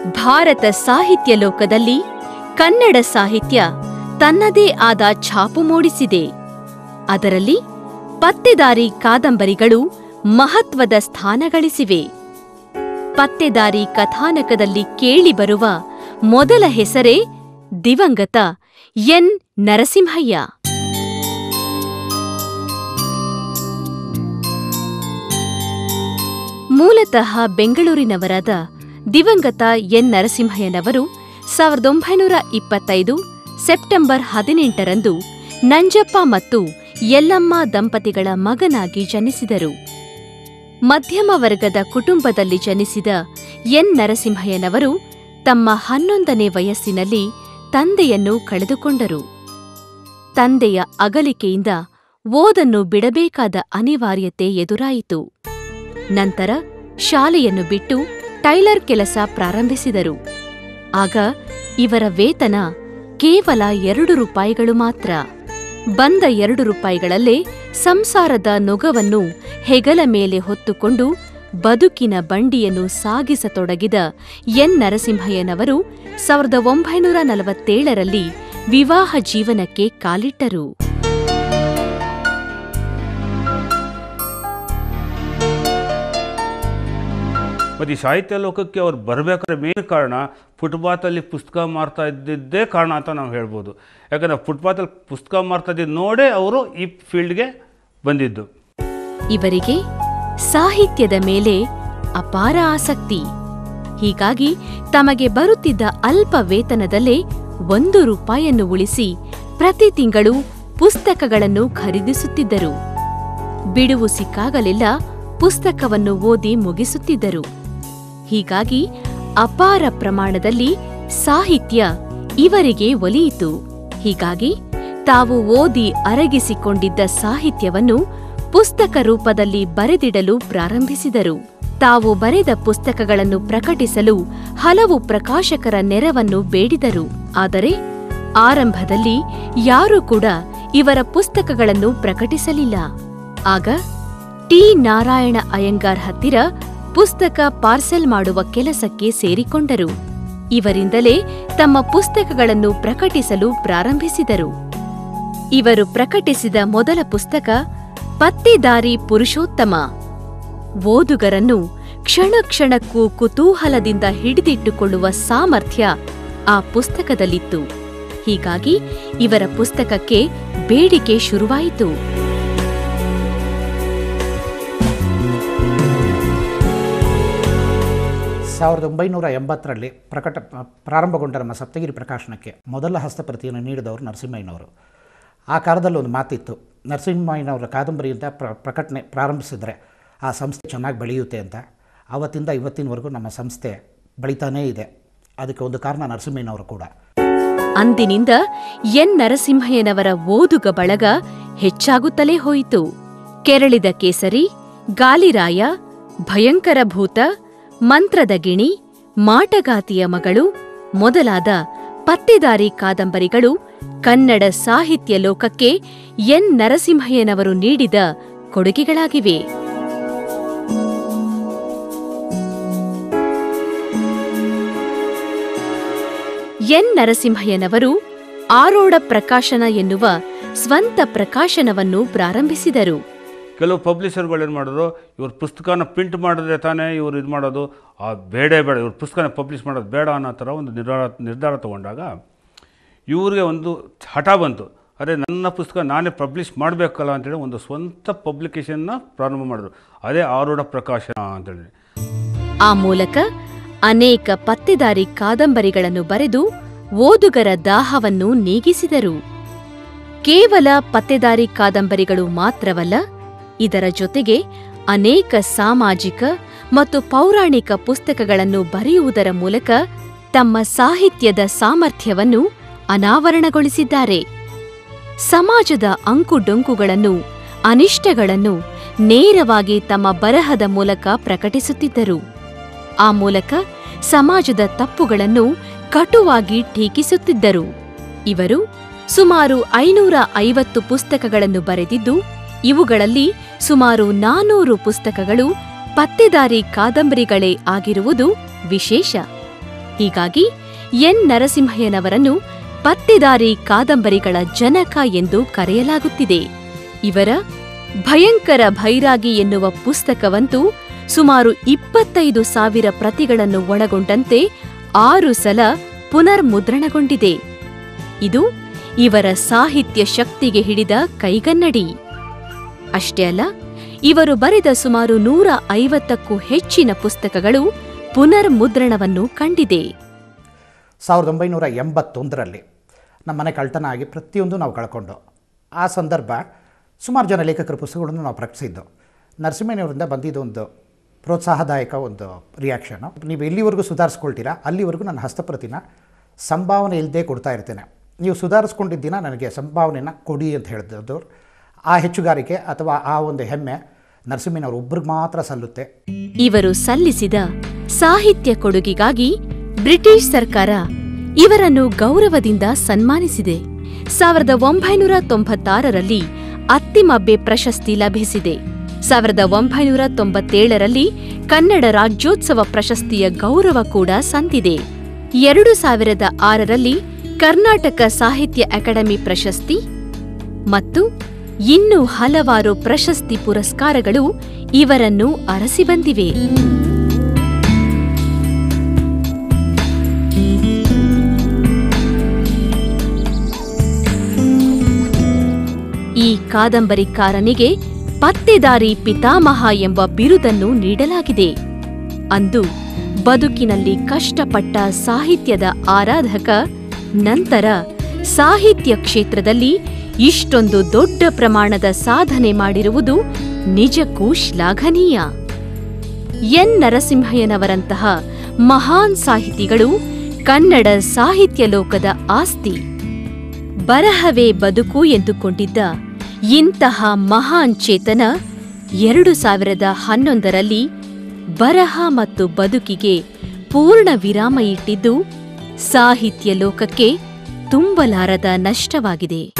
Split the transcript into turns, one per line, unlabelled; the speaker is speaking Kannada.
ಭಾರತ ಸಾಹಿತ್ಯ ಲೋಕದಲ್ಲಿ ಕನ್ನಡ ಸಾಹಿತ್ಯ ತನ್ನದೇ ಆದ ಛಾಪು ಮೂಡಿಸಿದೆ ಅದರಲ್ಲಿ ಪತ್ತೆದಾರಿ ಕಾದಂಬರಿಗಳು ಮಹತ್ವದ ಸ್ಥಾನ ಗಳಿಸಿವೆ ಪತ್ತೆದಾರಿ ಕಥಾನಕದಲ್ಲಿ ಕೇಳಿಬರುವ ಮೊದಲ ಹೆಸರೇ ದಿವಂಗತ ಎನ್ ನರಸಿಂಹಯ್ಯ ಮೂಲತಃ ಬೆಂಗಳೂರಿನವರಾದ ದಿವಂಗತ ಎನ್ ನರಸಿಂಹಯ್ಯನವರು ಸಾವಿರದ ಒಂಬೈನೂರ ಇಪ್ಪತ್ತೈದು ಸೆಪ್ಟೆಂಬರ್ ಹದಿನೆಂಟರಂದು ನಂಜಪ್ಪ ಮತ್ತು ಯಲ್ಲಮ್ಮ ದಂಪತಿಗಳ ಮಗನಾಗಿ ಜನಿಸಿದರು ಮಧ್ಯಮ ವರ್ಗದ ಕುಟುಂಬದಲ್ಲಿ ಜನಿಸಿದ ಎನ್ ನರಸಿಂಹಯ್ಯನವರು ತಮ್ಮ ಹನ್ನೊಂದನೇ ವಯಸ್ಸಿನಲ್ಲಿ ತಂದೆಯನ್ನು ಕಳೆದುಕೊಂಡರು ತಂದೆಯ ಅಗಲಿಕೆಯಿಂದ ಓದನ್ನು ಬಿಡಬೇಕಾದ ಅನಿವಾರ್ಯತೆ ಎದುರಾಯಿತು ನಂತರ ಶಾಲೆಯನ್ನು ಬಿಟ್ಟು ಟೈಲರ್ ಕೆಲಸ ಪ್ರಾರಂಭಿಸಿದರು ಆಗ ಇವರ ವೇತನ ಕೇವಲ ಎರಡು ರೂಪಾಯಿಗಳು ಮಾತ್ರ ಬಂದ ಎರಡು ರೂಪಾಯಿಗಳಲ್ಲೇ ಸಂಸಾರದ ನೊಗವನ್ನು ಹೆಗಲ ಮೇಲೆ ಹೊತ್ತುಕೊಂಡು ಬದುಕಿನ ಬಂಡಿಯನ್ನು ಸಾಗಿಸತೊಡಗಿದ ಎನ್ ನರಸಿಂಹಯ್ಯನವರು ಸಾವಿರದ ಒಂಬೈನೂರ ನಲವತ್ತೇಳರಲ್ಲಿ ವಿವಾಹ ಜೀವನಕ್ಕೆ ಕಾಲಿಟ್ಟರು
ಮತ್ತು ಈ ಸಾಹಿತ್ಯ ಲೋಕಕ್ಕೆ ಅವ್ರು ಬರಬೇಕಾದ್ರೆ ಮೇನ್ ಕಾರಣ ಫುಟ್ಪಾತಲ್ಲಿ ಪುಸ್ತಕ ಮಾರ್ತಾ ಇದ್ದಿದ್ದೇ ಕಾರಣ ಅಂತ ನಾವು ಹೇಳ್ಬೋದು ಯಾಕಂದರೆ ಫುಟ್ಪಾತಲ್ಲಿ ಪುಸ್ತಕ ಮಾರ್ತಾ ಇದ್ದಿದ್ದು ನೋಡೇ ಅವರು ಈ ಫೀಲ್ಡ್ಗೆ ಬಂದಿದ್ದು
ಇವರಿಗೆ ಸಾಹಿತ್ಯದ ಮೇಲೆ ಅಪಾರ ಆಸಕ್ತಿ ಹೀಗಾಗಿ ತಮಗೆ ಬರುತ್ತಿದ್ದ ಅಲ್ಪ ವೇತನದಲ್ಲೇ ಒಂದು ರೂಪಾಯನ್ನು ಉಳಿಸಿ ಪ್ರತಿ ತಿಂಗಳು ಪುಸ್ತಕಗಳನ್ನು ಖರೀದಿಸುತ್ತಿದ್ದರು ಬಿಡುವು ಸಿಕ್ಕಾಗಲೆಲ್ಲ ಪುಸ್ತಕವನ್ನು ಓದಿ ಮುಗಿಸುತ್ತಿದ್ದರು ಹೀಗಾಗಿ ಅಪಾರ ಪ್ರಮಾಣದಲ್ಲಿ ಸಾಹಿತ್ಯ ಇವರಿಗೆ ಒಲಿಯಿತು ಹೀಗಾಗಿ ತಾವು ಓದಿ ಅರಗಿಸಿಕೊಂಡಿದ್ದ ಸಾಹಿತ್ಯವನ್ನು ಪುಸ್ತಕ ರೂಪದಲ್ಲಿ ಬರೆದಿಡಲು ಪ್ರಾರಂಭಿಸಿದರು ತಾವು ಬರೆದ ಪುಸ್ತಕಗಳನ್ನು ಪ್ರಕಟಿಸಲು ಹಲವು ಪ್ರಕಾಶಕರ ನೆರವನ್ನು ಬೇಡಿದರು ಆದರೆ ಆರಂಭದಲ್ಲಿ ಯಾರೂ ಕೂಡ ಇವರ ಪುಸ್ತಕಗಳನ್ನು ಪ್ರಕಟಿಸಲಿಲ್ಲ ಆಗ ಟಿ ನಾರಾಯಣ ಅಯ್ಯಂಗಾರ್ ಹತ್ತಿರ ಪುಸ್ತಕ ಪಾರ್ಸೆಲ್ ಮಾಡುವ ಕೆಲಸಕ್ಕೆ ಸೇರಿಕೊಂಡರು ಇವರಿಂದಲೇ ತಮ್ಮ ಪುಸ್ತಕಗಳನ್ನು ಪ್ರಕಟಿಸಲು ಪ್ರಾರಂಭಿಸಿದರು ಇವರು ಪ್ರಕಟಿಸಿದ ಮೊದಲ ಪುಸ್ತಕ ಪತ್ತೆದಾರಿ ಪುರುಷೋತ್ತಮ ಓದುಗರನ್ನು ಕ್ಷಣ ಕ್ಷಣಕ್ಕೂ ಕುತೂಹಲದಿಂದ ಹಿಡಿದಿಟ್ಟುಕೊಳ್ಳುವ ಸಾಮರ್ಥ್ಯ ಆ ಪುಸ್ತಕದಲ್ಲಿತ್ತು ಹೀಗಾಗಿ ಇವರ ಪುಸ್ತಕಕ್ಕೆ ಬೇಡಿಕೆ ಶುರುವಾಯಿತು
ಸಾವಿರದ ಒಂಬೈನೂರ ಎಂಬತ್ತರಲ್ಲಿ ಪ್ರಕಟ ಪ್ರಾರಂಭಗೊಂಡ ನಮ್ಮ ಸಪ್ತಗಿರಿ ಪ್ರಕಾಶನಕ್ಕೆ ಮೊದಲ ಹಸ್ತಪ್ರತಿಯನ್ನು ನೀಡಿದವರು ನರಸಿಂಹಯ್ಯನವರು ಆ ಕಾಲದಲ್ಲಿ ಒಂದು ಮಾತಿತ್ತು ನರಸಿಂಹಯ್ಯನವರ ಕಾದಂಬರಿಯಿಂದ ಪ್ರ ಪ್ರಕಟಣೆ ಪ್ರಾರಂಭಿಸಿದರೆ ಆ ಸಂಸ್ಥೆ ಚೆನ್ನಾಗಿ ಬೆಳೆಯುತ್ತೆ ಅಂತ ಆವತ್ತಿಂದ ಇವತ್ತಿನವರೆಗೂ ನಮ್ಮ ಸಂಸ್ಥೆ ಬೆಳೀತಾನೇ ಇದೆ ಅದಕ್ಕೆ ಒಂದು ಕಾರಣ ನರಸಿಂಹಯ್ಯನವರು ಕೂಡ
ಅಂದಿನಿಂದ ಎನ್ ನರಸಿಂಹಯ್ಯನವರ ಓದುಗ ಬಳಗ ಹೆಚ್ಚಾಗುತ್ತಲೇ ಹೋಯಿತು ಕೆರಳಿದ ಕೇಸರಿ ಗಾಲಿರಾಯ ಭಯಂಕರ ಭೂತ ಮಂತ್ರದ ಗಿಣಿ ಮಾಟಗಾತಿಯ ಮಗಳು ಮೊದಲಾದ ಪತ್ತೆದಾರಿ ಕಾದಂಬರಿಗಳು ಕನ್ನಡ ಸಾಹಿತ್ಯ ಲೋಕಕ್ಕೆ ಎನ್ ನರಸಿಂಹಯ್ಯನವರು ನೀಡಿದ ಕೊಡುಗೆಗಳಾಗಿವೆ ಎನ್ ನರಸಿಂಹಯ್ಯನವರು ಆರೋಡ ಪ್ರಕಾಶನ ಎನ್ನುವ ಸ್ವಂತ ಪ್ರಕಾಶನವನ್ನು ಪ್ರಾರಂಭಿಸಿದರು
ಕೆಲವು ಪಬ್ಲಿಷರ್ಗಳು ಏನು ಮಾಡಿದ್ರು ಇವ್ರ ಪುಸ್ತಕನ ಪ್ರಿಂಟ್ ಮಾಡಿದ್ರೆ ತಾನೇ ಇವ್ರು ಇದು ಮಾಡೋದು ಆ ಬೇಡೇ ಬೇಡ ಇವ್ರ ಪುಸ್ತಕನ ಪಬ್ಲಿಷ್ ಮಾಡೋದು ಬೇಡ ಅನ್ನೋ ಥರ ಒಂದು ನಿರ್ಧಾರ ನಿರ್ಧಾರ ತಗೊಂಡಾಗ ಇವ್ರಿಗೆ ಒಂದು ಹಠ ಬಂತು ಅರೆ ನನ್ನ ಪುಸ್ತಕ ನಾನೇ ಪಬ್ಲಿಷ್ ಮಾಡಬೇಕಲ್ಲ ಅಂತೇಳಿ ಒಂದು ಸ್ವಂತ ಪಬ್ಲಿಕೇಶನ್ನ ಪ್ರಾರಂಭ ಮಾಡಿದ್ರು ಅದೇ ಆರೂಢ ಪ್ರಕಾಶನ ಅಂತೇಳಿ
ಆ ಮೂಲಕ ಅನೇಕ ಪತ್ತೆದಾರಿ ಕಾದಂಬರಿಗಳನ್ನು ಬರೆದು ಓದುಗರ ದಾಹವನ್ನು ನೀಗಿಸಿದರು ಕೇವಲ ಪತ್ತೆದಾರಿ ಕಾದಂಬರಿಗಳು ಮಾತ್ರವಲ್ಲ ಇದರ ಜೊತೆಗೆ ಅನೇಕ ಸಾಮಾಜಿಕ ಮತ್ತು ಪೌರಾಣಿಕ ಪುಸ್ತಕಗಳನ್ನು ಬರೆಯುವುದರ ಮೂಲಕ ತಮ್ಮ ಸಾಹಿತ್ಯದ ಸಾಮರ್ಥ್ಯವನ್ನು ಅನಾವರಣಗೊಳಿಸಿದ್ದಾರೆ ಸಮಾಜದ ಅಂಕುಡೊಂಕುಗಳನ್ನು ಅನಿಷ್ಟಗಳನ್ನು ನೇರವಾಗಿ ತಮ್ಮ ಬರಹದ ಮೂಲಕ ಪ್ರಕಟಿಸುತ್ತಿದ್ದರು ಆ ಮೂಲಕ ಸಮಾಜದ ತಪ್ಪುಗಳನ್ನು ಕಟುವಾಗಿ ಟೀಕಿಸುತ್ತಿದ್ದರು ಇವರು ಸುಮಾರು ಐನೂರ ಐವತ್ತು ಪುಸ್ತಕಗಳನ್ನು ಬರೆದಿದ್ದು ಇವುಗಳಲ್ಲಿ ಸುಮಾರು ನಾನೂರು ಪುಸ್ತಕಗಳು ಪತ್ತೆದಾರಿ ಕಾದಂಬರಿಗಳೇ ಆಗಿರುವುದು ವಿಶೇಷ ಹೀಗಾಗಿ ಎನ್ ನರಸಿಂಹಯ್ಯನವರನ್ನು ಪತ್ತೆದಾರಿ ಕಾದಂಬರಿಗಳ ಜನಕ ಎಂದು ಕರೆಯಲಾಗುತ್ತಿದೆ ಇವರ ಭಯಂಕರ ಭೈರಾಗಿ ಎನ್ನುವ ಪುಸ್ತಕವಂತೂ ಸುಮಾರು ಇಪ್ಪತ್ತೈದು ಸಾವಿರ ಪ್ರತಿಗಳನ್ನು ಒಳಗೊಂಡಂತೆ ಆರು ಸಲ ಪುನರ್ಮುದ್ರಣಗೊಂಡಿದೆ ಇದು ಇವರ ಸಾಹಿತ್ಯ ಶಕ್ತಿಗೆ ಹಿಡಿದ ಕೈಗನ್ನಡಿ ಅಷ್ಟೇ ಅಲ್ಲ ಇವರು ಬರೆದ ಸುಮಾರು ನೂರ ಐವತ್ತಕ್ಕೂ ಹೆಚ್ಚಿನ ಪುಸ್ತಕಗಳು ಪುನರ್ಮುದ್ರಣವನ್ನು ಕಂಡಿದೆ
ಸಾವಿರದ ಒಂಬೈನೂರ ಎಂಬತ್ತೊಂದರಲ್ಲಿ ನಮ್ಮ ಮನೆ ಕಳ್ತನ ಆಗಿ ಪ್ರತಿಯೊಂದು ನಾವು ಕಳ್ಕೊಂಡು ಆ ಸಂದರ್ಭ ಸುಮಾರು ಜನ ಲೇಖಕರ ಪುಸ್ತಕಗಳನ್ನು ನಾವು ಪ್ರಕಟಿಸಿದ್ದು ನರಸಿಂಹಯ್ಯನವರಿಂದ ಬಂದಿದ್ದು ಒಂದು ಪ್ರೋತ್ಸಾಹದಾಯಕ ಒಂದು ರಿಯಾಕ್ಷನು ನೀವು ಎಲ್ಲಿವರೆಗೂ ಸುಧಾರಿಸ್ಕೊಳ್ತೀರಾ ಅಲ್ಲಿವರೆಗೂ ನನ್ನ ಹಸ್ತಪ್ರತಿನ ಸಂಭಾವನೆ ಇಲ್ಲದೆ ಕೊಡ್ತಾ ಇರ್ತೇನೆ ನೀವು ಸುಧಾರಿಸ್ಕೊಂಡಿದ್ದಿನ ನನಗೆ ಸಂಭಾವನೆಯನ್ನು ಕೊಡಿ ಅಂತ ಹೇಳಿದ್ದು ಆ ಹೆಚ್ಚುಗಾರಿಕೆ ಅಥವಾ ಆ ಒಂದು ಹೆಮ್ಮೆ ನರಸಿಂಹಯ್ಯನವರು ಒಬ್ರಿಗೆ ಮಾತ್ರ ಸಲ್ಲುತ್ತೆ
ಇವರು ಸಲ್ಲಿಸಿದ ಸಾಹಿತ್ಯ ಕೊಡುಗೆಗಾಗಿ ಬ್ರಿಟಿಷ್ ಸರ್ಕಾರ ಇವರನ್ನು ಗೌರವದಿಂದ ಸನ್ಮಾನಿಸಿದೆ ಸಾವಿರದ ಒಂಬೈನೂರ ತೊಂಬತ್ತಾರರಲ್ಲಿ ಅತ್ತಿಮಬ್ಬೆ ಪ್ರಶಸ್ತಿ ಲಭಿಸಿದೆ ಸಾವಿರದ ಒಂಬೈನೂರ ತೊಂಬತ್ತೇಳರಲ್ಲಿ ಕನ್ನಡ ರಾಜ್ಯೋತ್ಸವ ಪ್ರಶಸ್ತಿಯ ಗೌರವ ಕೂಡ ಸಂದಿದೆ ಎರಡು ಸಾವಿರದ ಆರರಲ್ಲಿ ಕರ್ನಾಟಕ ಸಾಹಿತ್ಯ ಅಕಾಡೆಮಿ ಪ್ರಶಸ್ತಿ ಮತ್ತು ಇನ್ನೂ ಹಲವಾರು ಪ್ರಶಸ್ತಿ ಪುರಸ್ಕಾರಗಳು ಇವರನ್ನು ಅರಸಿ ಬಂದಿವೆ ಈ ಕಾದಂಬರಿಕಾರನಿಗೆ ಪತ್ತೆದಾರಿ ಪಿತಾಮಹ ಎಂಬ ಬಿರುದನ್ನು ನೀಡಲಾಗಿದೆ ಅಂದು ಬದುಕಿನಲ್ಲಿ ಕಷ್ಟಪಟ್ಟ ಸಾಹಿತ್ಯದ ಆರಾಧಕ ನಂತರ ಸಾಹಿತ್ಯ ಕ್ಷೇತ್ರದಲ್ಲಿ ಇಷ್ಟೊಂದು ದೊಡ್ಡ ಪ್ರಮಾಣದ ಸಾಧನೆ ಮಾಡಿರುವುದು ನಿಜಕ್ಕೂ ಶ್ಲಾಘನೀಯ ಎನ್ ನರಸಿಂಹಯ್ಯನವರಂತಹ ಮಹಾನ್ ಸಾಹಿತಿಗಳು ಕನ್ನಡ ಸಾಹಿತ್ಯ ಲೋಕದ ಆಸ್ತಿ ಬರಹವೇ ಬದುಕು ಎಂದುಕೊಂಡಿದ್ದ ಇಂತಹ ಮಹಾನ್ ಚೇತನ ಎರಡು ಸಾವಿರದ ಹನ್ನೊಂದರಲ್ಲಿ ಬರಹ ಮತ್ತು ಬದುಕಿಗೆ ಪೂರ್ಣ ವಿರಾಮ ಇಟ್ಟಿದ್ದು ಸಾಹಿತ್ಯ ಲೋಕಕ್ಕೆ ತುಂಬಲಾರದ ನಷ್ಟವಾಗಿದೆ